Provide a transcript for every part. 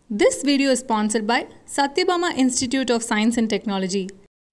This video is sponsored by Satyabama Institute of Science and Technology.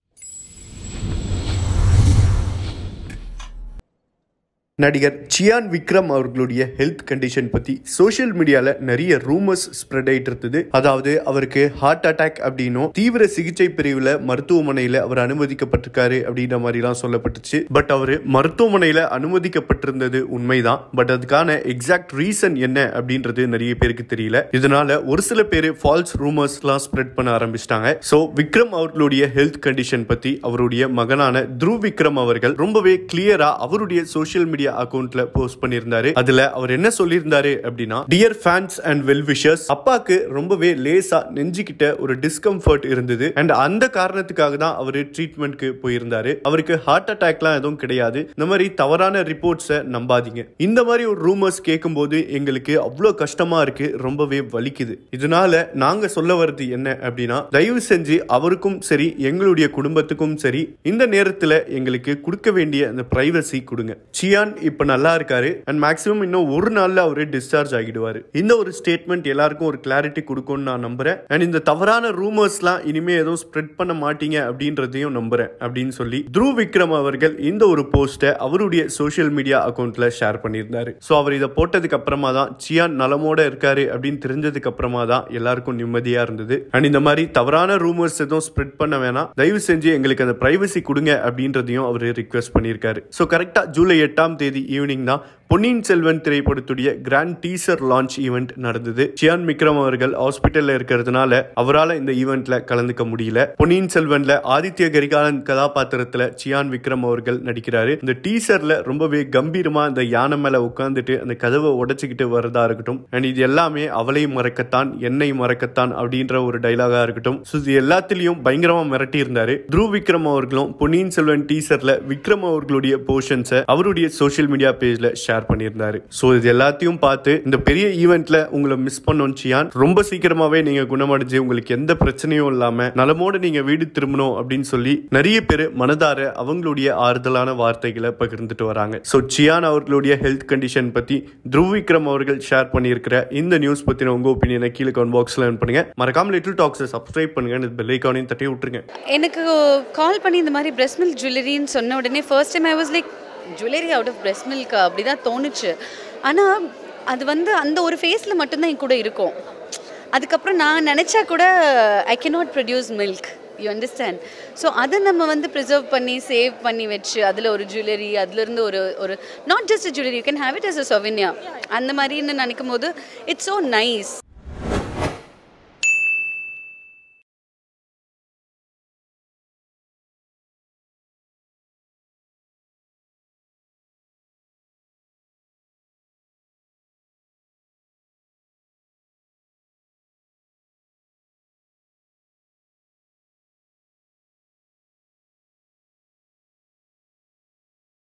நடிகர் சியான் விக்ரம் அவர்களுடைய health condition பத்தி social மீடியால நிறைய ரூமர்ஸ் ஸ்ப்ரெட் ஆயிட்டு இருந்தது அதாவது அவருக்கு ஹார்ட் அட்டாக் அப்படின்னும் தீவிர சிகிச்சை பிரிவுல மருத்துவமனையில அவர் அனுமதிக்கப்பட்டிருக்காரு அப்படின்ற மாதிரி எல்லாம் சொல்லப்பட்டுச்சு பட் அவர் மருத்துவமனையில அனுமதிக்கப்பட்டிருந்தது உண்மைதான் பட் அதுக்கான எக்ஸாக்ட் ரீசன் என்ன அப்படின்றது நிறைய பேருக்கு தெரியல இதனால ஒரு சில பேர் ஃபால்ஸ் ரூமர்ஸ் எல்லாம் ஸ்ப்ரெட் பண்ண ஆரம்பிச்சிட்டாங்க ஸோ விக்ரம் அவர்களுடைய ஹெல்த் கண்டிஷன் பத்தி அவருடைய மகனான த்ருவ் விக்ரம் அவர்கள் ரொம்பவே கிளியரா அவருடைய சோஷியல் மீடியா அக்கௌண்ட்ல போஸ்ட் பண்ணியிருந்தாரு அதுல அவர் என்ன சொல்லியிருந்தாரு அப்படின்னா dear fans and well wishers அப்பாக்கு ரொம்பவே லேசா நெஞ்சுக்கிட்ட ஒரு டிஸ்கம்ஃபர்ட் இருந்தது அண்ட் அந்த காரணத்துக்காக தான் அவர் ட்ரீட்மெண்ட்க்கு போயிருந்தாரு அவருக்கு ஹார்ட் அட்டாக்லாம் எதுவும் கிடையாது இந்த மாதிரி தவறான ரிப்போர்ட்ஸை நம்பாதீங்க இந்த மாதிரி ஒரு ரூமர்ஸ் கேட்கும்போது எங்களுக்கு அவ்வளோ கஷ்டமா இருக்கு ரொம்பவே வலிக்குது இதனால நாங்க சொல்ல வர்றது என்ன அப்படின்னா தயவு செஞ்சு அவருக்கும் சரி எங்களுடைய குடும்பத்துக்கும் சரி இந்த நேரத்துல எங்களுக்கு கொடுக்க வேண்டிய அந்த பிரைவசி கொடுங்க சியான் இப்ப நல்லா இருக்காரு அண்ட் மேக்ஸிமம் இன்னும் ஒரு நாள்ல அவரு டிஸ்சார்ஜ் ஆகிடுவாரு இந்த ஒரு ஸ்டேட்மெண்ட் எல்லாருக்கும் ஒரு கிளாரிட்டி கொடுக்கும்னு நான் நம்புறேன் அண்ட் இந்த தவறான ரூமர்ஸ்லாம் இனிமே எதுவும் ஸ்ப்ரெட் பண்ண மாட்டீங்க அப்படின்றதையும் நம்புறேன் அப்படின்னு சொல்லி த்ருவ் விக்ரம் அவர்கள் இந்த ஒரு போஸ்ட்டை அவருடைய சோஷியல் மீடியா அக்கௌண்ட்ல ஷேர் பண்ணியிருந்தாரு ஸோ அவர் இதை போட்டதுக்கு அப்புறமா தான் சியான் நலமோட இருக்காரு அப்படின்னு தெரிஞ்சதுக்கு அப்புறமா தான் எல்லாருக்கும் நிம்மதியா இருந்தது அண்ட் இந்த மாதிரி தவறான ரூமர்ஸ் எதுவும் ஸ்ப்ரெட் பண்ண வேணாம் தயவு செஞ்சு எங்களுக்கு அந்த பிரைவசி கொடுங்க அப்படின்றதையும் அவர் ரிக்வெஸ்ட் பண்ணியிருக்காரு ஸோ கரெக்டா ஜூலை எட்டாம் தேதி ஈவினிங் தான் பொன்னியின் செல்வன் திரைப்படத்துடைய கிராண்ட் டீசர் லான்ச் ஈவெண்ட் நடந்தது சியான் விக்ரம் அவர்கள் ஹாஸ்பிட்டல்ல இருக்கிறதுனால அவரால் இந்த ஈவெண்ட்ல கலந்துக்க முடியல பொன்னியின் செல்வன்ல ஆதித்ய கரிகாலன் கதாபாத்திரத்துல சியான் விக்ரம் அவர்கள் நடிக்கிறாரு இந்த டீசர்ல ரொம்பவே கம்பீரமா இந்த யானை மேல உட்காந்துட்டு அந்த கதவை உடைச்சுக்கிட்டு வரதா இருக்கட்டும் அண்ட் இது எல்லாமே அவளை மறக்கத்தான் என்னை மறக்கத்தான் அப்படின்ற ஒரு டைலாகா இருக்கட்டும் ஸோ இது எல்லாத்திலையும் பயங்கரமா மிரட்டி இருந்தாரு த்ருவ் விக்ரம் அவர்களும் பொன்னியின் செல்வன் டீசர்ல விக்ரம் அவர்களுடைய போர்ஷன்ஸை அவருடைய சோஷியல் மீடியா பேஜ்ல ஷேர் பண்ணியிருந்தாரு ஸோ இது எல்லாத்தையும் பார்த்து இந்த பெரிய ஈவெண்ட்ல உங்களை மிஸ் பண்ணோம் சியான் ரொம்ப சீக்கிரமாவே நீங்க குணமடைஞ்சு உங்களுக்கு எந்த பிரச்சனையும் இல்லாம நலமோட நீங்க வீடு திரும்பணும் அப்படின்னு சொல்லி நிறைய பேர் மனதார அவங்களுடைய ஆறுதலான வார்த்தைகளை பகிர்ந்துட்டு வராங்க ஸோ சியான் அவர்களுடைய ஹெல்த் கண்டிஷன் பத்தி த்ருவ் விக்ரம் அவர்கள் ஷேர் பண்ணியிருக்கிற இந்த நியூஸ் பத்தின உங்க ஒப்பீனியனை கீழே கமெண்ட் பாக்ஸ்ல பண்ணுங்க மறக்காம லிட்டில் டாக்ஸை சப்ஸ்கிரைப் பண்ணுங்க பெல் ஐக்கானையும் தட்டி விட்டுருங்க எனக்கு கால் பண்ணி இந்த மாதிரி பிரஸ்ட் மில்க் ஜுவல்லரின்னு சொன்ன உடனே first time I was like jewellery out of breast milk அப்படி தான் தோணுச்சு ஆனால் அது வந்து அந்த ஒரு ஃபேஸில் மட்டும்தான் என் கூட இருக்கும் அதுக்கப்புறம் நான் நினச்சா கூட I not produce milk you understand so அதை நம்ம வந்து ப்ரிசர்வ் பண்ணி சேவ் பண்ணி வச்சு அதில் ஒரு ஜுவல்லரி அதுலேருந்து ஒரு ஒரு not just jewellery you can have it as a souvenir அந்த மாதிரின்னு நினைக்கும் போது இட்ஸ் ஸோ நைஸ்